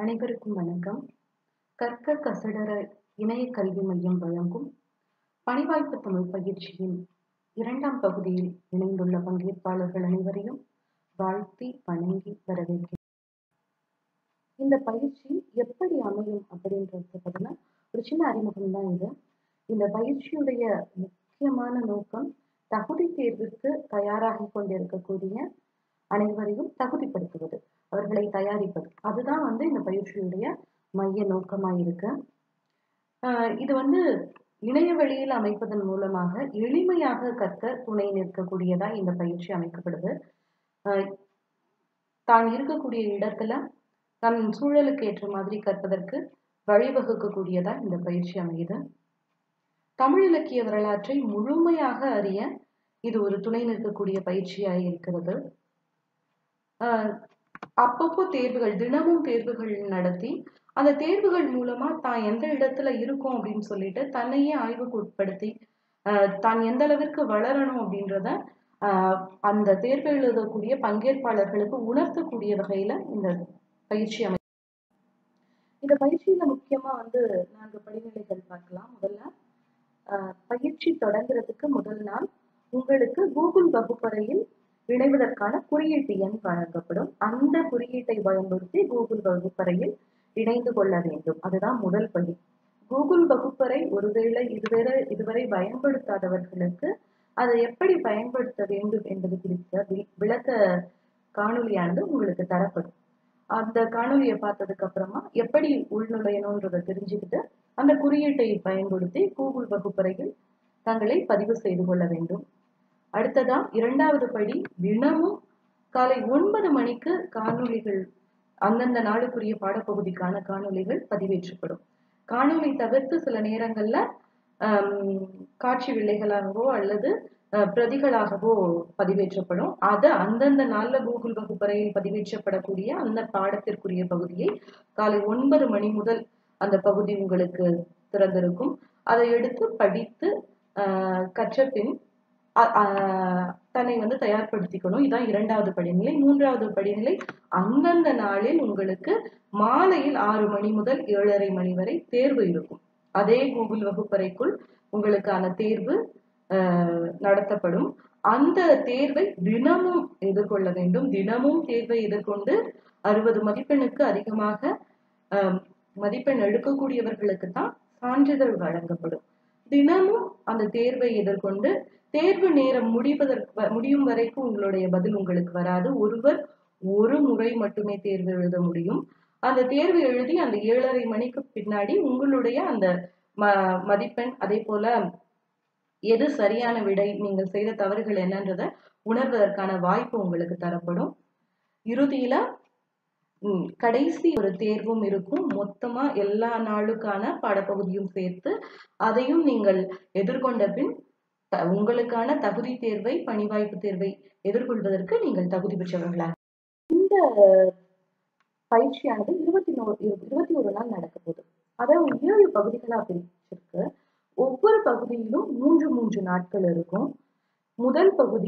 அனைவருக்கும் வணக்கம் கற்க கசடர இணைய கல்வி மையம் வழங்கும் பணிவாய்ப்பு தமிழ் பயிற்சியின் இரண்டாம் பகுதியில் இணைந்துள்ள பங்கேற்பாளர்கள் அனைவரையும் வாழ்த்தி வணங்கி வரவேற்கிறேன் இந்த பயிற்சி எப்படி அமையும் அப்படின்றது பத்தின ஒரு சின்ன அறிமுகம் தான் இது இந்த பயிற்சியுடைய முக்கியமான நோக்கம் தகுதி தேர்விற்கு தயாராகி கொண்டிருக்கக்கூடிய அனைவரையும் தகுதிப்படுத்துவது அவர்களை தயாரிப்பது அதுதான் வந்து இந்த பயிற்சியுடைய மைய நோக்கமாக இருக்கு ஆஹ் இது வந்து இணைய வழியில் அமைப்பதன் மூலமாக எளிமையாக கற்க துணை நிற்கக்கூடியதா இந்த பயிற்சி அமைக்கப்படுது ஆஹ் தான் இருக்கக்கூடிய இடத்துல தன் சூழலுக்கு ஏற்ற மாதிரி கற்பதற்கு வழிவகுக்கக்கூடியதா இந்த பயிற்சி அமையுது தமிழ் இலக்கிய வரலாற்றை முழுமையாக அறிய இது ஒரு துணை நிற்கக்கூடிய பயிற்சியாக இருக்கிறது ஆஹ் அப்பப்போ தேர்வுகள் தினமும் தேர்வுகள் நடத்தி அந்த தேர்வுகள் மூலமா தான் எந்த இடத்துல இருக்கோம் அப்படின்னு சொல்லிட்டு தன்னையே ஆய்வுக்கு உட்படுத்தி ஆஹ் தான் எந்த அளவிற்கு வளரணும் அப்படின்றத ஆஹ் அந்த தேர்வு எழுதக்கூடிய பங்கேற்பாளர்களுக்கு உணர்த்தக்கூடிய வகையில இந்த பயிற்சி அமை இந்த பயிற்சியில முக்கியமா வந்து நான்கு படிநிலைகள் பார்க்கலாம் முதல்ல ஆஹ் பயிற்சி தொடங்குறதுக்கு முதல் நாள் உங்களுக்கு கூகுள் வகுப்பறையில் இணைவதற்கான குறியீட்டு எண் வழங்கப்படும் அந்த குறியீட்டை பயன்படுத்தி கூகுள் வகுப்பறையில் இணைந்து கொள்ள வேண்டும் அதுதான் முதல் படி கூகுள் வகுப்பறை ஒருவேளை இதுவரை இதுவரை பயன்படுத்தாதவர்களுக்கு அதை எப்படி பயன்படுத்த வேண்டும் என்பது குறித்த வி- விளக்க காணொளியானது உங்களுக்கு தரப்படும் அந்த காணொளியை பார்த்ததுக்கு அப்புறமா எப்படி உள்நுழையணுன்றதை தெரிஞ்சுக்கிட்டு அந்த குறியீட்டை பயன்படுத்தி கூகுள் வகுப்பறையில் தங்களை பதிவு செய்து கொள்ள வேண்டும் அடுத்ததா இரண்டாவது படி தினமும் காலை ஒன்பது மணிக்கு காணொளிகள் அந்தந்த நாளுக்குரிய பாடப்பகுதிக்கான காணொளிகள் பதிவேற்றப்படும் காணொளி தவிர்த்து சில நேரங்கள்ல ஆம், காட்சி வில்லைகளாகவோ அல்லது அஹ், பிரதிகளாகவோ பதிவேற்றப்படும் அது அந்தந்த நாள்ல கூகுள் வகுப்பறையில் பதிவேற்றப்படக்கூடிய அந்த பாடத்திற்குரிய பகுதியை காலை ஒன்பது மணி முதல் அந்த பகுதி உங்களுக்கு திறந்திருக்கும் அதை எடுத்து படித்து ஆஹ், கற்ற பின் அ- ஆஹ், தன்னை வந்து தயார்படுத்திக்கணும் இதான் இரண்டாவது படிநிலை மூன்றாவது படிநிலை அந்தந்த நாளில் உங்களுக்கு மாலையில் ஆறு மணி முதல் ஏழரை மணி வரை தேர்வு இருக்கும் அதே கூகுள் வகுப்பறைக்குள் உங்களுக்கான தேர்வு ஆஹ், நடத்தப்படும் அந்த தேர்வை தினமும் எதிர்கொள்ள வேண்டும் தினமும் தேர்வை எதிர்கொண்டு அறுபது மதிப்பெண்ணுக்கு அதிகமாக ஆஹ், மதிப்பெண் எடுக்கக்கூடியவர்களுக்கு தான் சான்றிதழ் வழங்கப்படும் தினமும் அந்த தேர்வை எதிர்கொண்டு தேர்வு நேரம் முடிவதற்கு வ- முடியும் வரைக்கும் உங்களுடைய பதில் உங்களுக்கு வராது ஒருவர் ஒரு முறை மட்டுமே தேர்வு எழுத முடியும் அந்த தேர்வு எழுதி அந்த ஏழரை மணிக்கு பின்னாடி உங்களுடைய அந்த ம மதிப்பெண் அதே போல எது சரியான விடை நீங்கள் செய்த தவறுகள் என்னன்றதை உணர்வதற்கான வாய்ப்பு உங்களுக்கு தரப்படும் இறுதியில ம், கடைசி ஒரு தேர்வும் இருக்கும் மொத்தமா எல்லா நாளுக்கான பாடப்பகுதியும் சேர்த்து அதையும் நீங்கள் எதிர்கொண்ட பின் த- உங்களுக்கான தகுதி தேர்வை பணிவாய்ப்பு தேர்வை எதிர்கொள்வதற்கு நீங்கள் தகுதி பெற்றவர்களாக இந்த பயிற்சியானது இருபத்தி நோ இருபத்தி ஒரு நாள் நடக்க போகுது அதாவது ஏழு பகுதிகளா பிரிச்சிருக்கு ஒவ்வொரு பகுதியிலும் மூன்று மூன்று நாட்கள் இருக்கும் முதல் பகுதி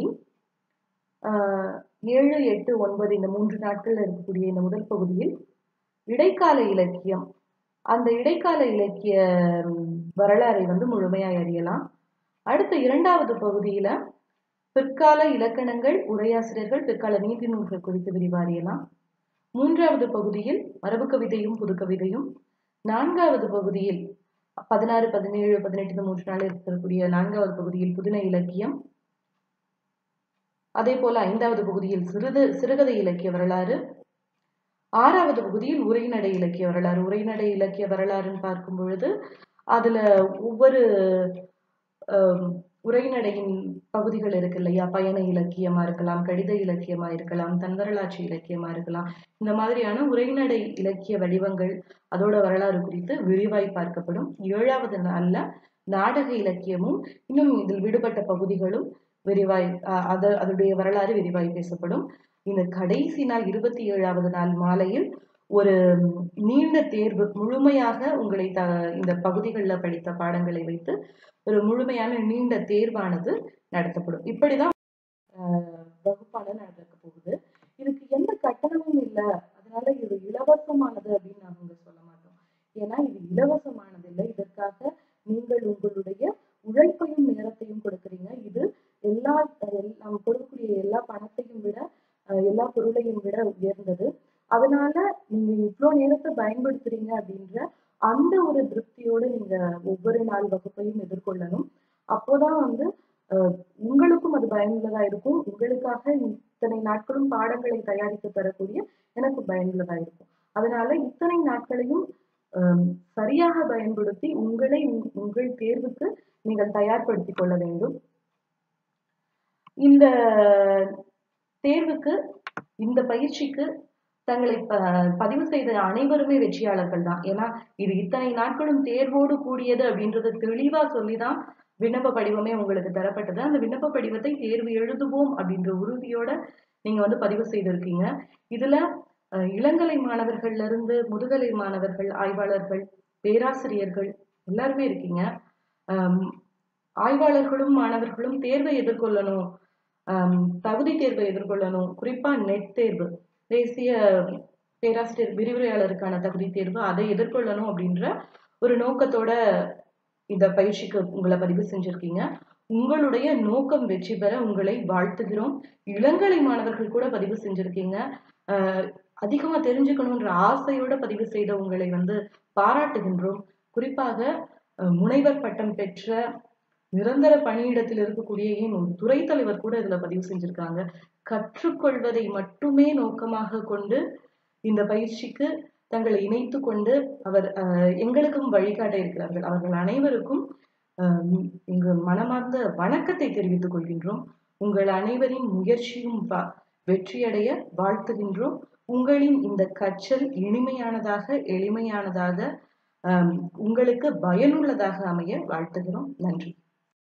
ஆஹ், ஏழு எட்டு ஒன்பது இந்த மூன்று நாட்கள்ல இருக்கக்கூடிய இந்த முதல் பகுதியில் இடைக்கால இலக்கியம் அந்த இடைக்கால இலக்கிய ம், வரலாறை வந்து முழுமையாய் அறியலாம் அடுத்த இரண்டாவது பகுதியில பிற்கால இலக்கணங்கள் உரையாசிரியர்கள் பிற்கால நீதி நூல்கள் குறித்து விரிவா அறியலாம் மூன்றாவது பகுதியில் மரபு கவிதையும் புது கவிதையும் நான்காவது பகுதியில் பதினாறு பதினேழு பதினெட்டு இந்த மூன்று நாள் இருக்கக்கூடிய நான்காவது பகுதியில் புதின இலக்கியம் அதே போல ஐந்தாவது பகுதியில் சிறுது சிறுகதை இலக்கிய வரலாறு ஆறாவது பகுதியில் உரைநடை இலக்கிய வரலாறு உரைநடை இலக்கிய வரலாறுன்னு பார்க்கும் பொழுது அதுல ஒவ்வொரு ஆம், உரைநடையின் பகுதிகள் இருக்கு இல்லையா பயண இலக்கியமா இருக்கலாம் கடித இலக்கியமா இருக்கலாம் தன்வரலாட்சி இலக்கியமா இருக்கலாம் இந்த மாதிரியான உரைநடை இலக்கிய வடிவங்கள் அதோட வரலாறு குறித்து விரிவாய் பார்க்கப்படும் ஏழாவது நாள்ல நாடக இலக்கியமும் இன்னும் இதில் விடுபட்ட பகுதிகளும் விரிவாய் அஹ், அது அதனுடைய வரலாறு விரிவாய் பேசப்படும் இந்த கடைசி நாள் இருபத்தி ஏழாவது நாள் மாலையில் ஒரு ம், நீண்ட தேர்வு முழுமையாக உங்களை த இந்த பகுதிகளில் படித்த பாடங்களை வைத்து ஒரு முழுமையான நீண்ட தேர்வானது நடத்தப்படும் இப்படிதான் ஆஹ், வகுப்பானது நடக்க போகுது இதுக்கு எந்த கட்டணமும் இல்லை அதனால அதனால இது இலவசமானது அப்படின்னு நாங்க சொல்ல மாட்டோம் ஏன்னா இது இலவசமானது இல்லை இதற்காக நீங்கள் உங்களுடைய உழைப்பையும் நேரத்தையும் கொடுக்குறீங்க இது எல்லா எல்- நாம் கொடுக்கக்கூடிய எல்லா பணத்தையும் விட அஹ், எல்லா பொருளையும் விட உயர்ந்தது அதனால நீங்க இவ்வளவு நேரத்தை பயன்படுத்துறீங்க அப்படின்ற அந்த ஒரு திருப்தியோட நீங்க ஒவ்வொரு நாள் வகுப்பையும் எதிர்கொள்ளணும் அப்போதான் வந்து அஹ், உங்களுக்கும் அது பயனுள்ளதா இருக்கும் உங்களுக்காக இத்தனை நாட்களும் பாடங்களை தயாரித்து தரக்கூடிய எனக்கு பயனுள்ளதா இருக்கும் அதனால இத்தனை நாட்களையும் அஹ், சரியாக பயன்படுத்தி உங்களை உங்- உங்கள் தேர்வுக்கு நீங்கள் தயார்படுத்திக் கொள்ள வேண்டும் இந்த தேர்வுக்கு இந்த பயிற்சிக்கு தங்களை ப- பதிவு செய்த அனைவருமே வெற்றியாளர்கள் தான் ஏன்னா இது இத்தனை நாட்களும் தேர்வோடு கூடியது அப்படின்றத தெளிவா சொல்லிதான் விண்ணப்ப படிவமே உங்களுக்கு தரப்பட்டது அந்த விண்ணப்ப படிவத்தை தேர்வு எழுதுவோம் அப்படின்ற உறுதியோட நீங்க வந்து பதிவு செய்திருக்கீங்க இதுல அஹ், இளங்கலை மாணவர்கள்ல இருந்து முதுகலை மாணவர்கள் ஆய்வாளர்கள் பேராசிரியர்கள் எல்லாருமே இருக்கீங்க ஆம், ஆய்வாளர்களும் மாணவர்களும் தேர்வை எதிர்கொள்ளணும் ஆம், தகுதி தேர்வை எதிர்கொள்ளணும் குறிப்பா நெட் தேர்வு தேசிய பேராசிரியர் விரிவுரையாளருக்கான தகுதி தேர்வு அதை எதிர்கொள்ளணும் அப்படின்ற ஒரு நோக்கத்தோட இந்த பயிற்சிக்கு உங்களை பதிவு செஞ்சிருக்கீங்க உங்களுடைய நோக்கம் வெற்றி பெற உங்களை வாழ்த்துகிறோம் இளங்கலை மாணவர்கள் கூட பதிவு செஞ்சிருக்கீங்க ஆஹ் அதிகமா தெரிஞ்சுக்கணுன்ற ஆசையோட பதிவு செய்த உங்களை வந்து பாராட்டுகின்றோம் குறிப்பாக அஹ், முனைவர் பட்டம் பெற்ற நிரந்தர பணியிடத்தில் இருக்கக்கூடிய ஏன் ஒரு துறை தலைவர் கூட இதுல பதிவு செஞ்சிருக்காங்க கற்றுக்கொள்வதை மட்டுமே நோக்கமாக கொண்டு இந்த பயிற்சிக்கு தங்களை இணைத்து கொண்டு அவர் அஹ், எங்களுக்கும் வழிகாட்ட இருக்கிறார்கள் அவர்கள் அனைவருக்கும் அஹ், எங்கள் மனமார்ந்த வணக்கத்தை தெரிவித்துக் கொள்கின்றோம் உங்கள் அனைவரின் முயற்சியும் வ- வெற்றியடைய வாழ்த்துகின்றோம் உங்களின் இந்த கற்றல் இனிமையானதாக எளிமையானதாக அஹ், உங்களுக்கு பயனுள்ளதாக அமைய வாழ்த்துகிறோம் நன்றி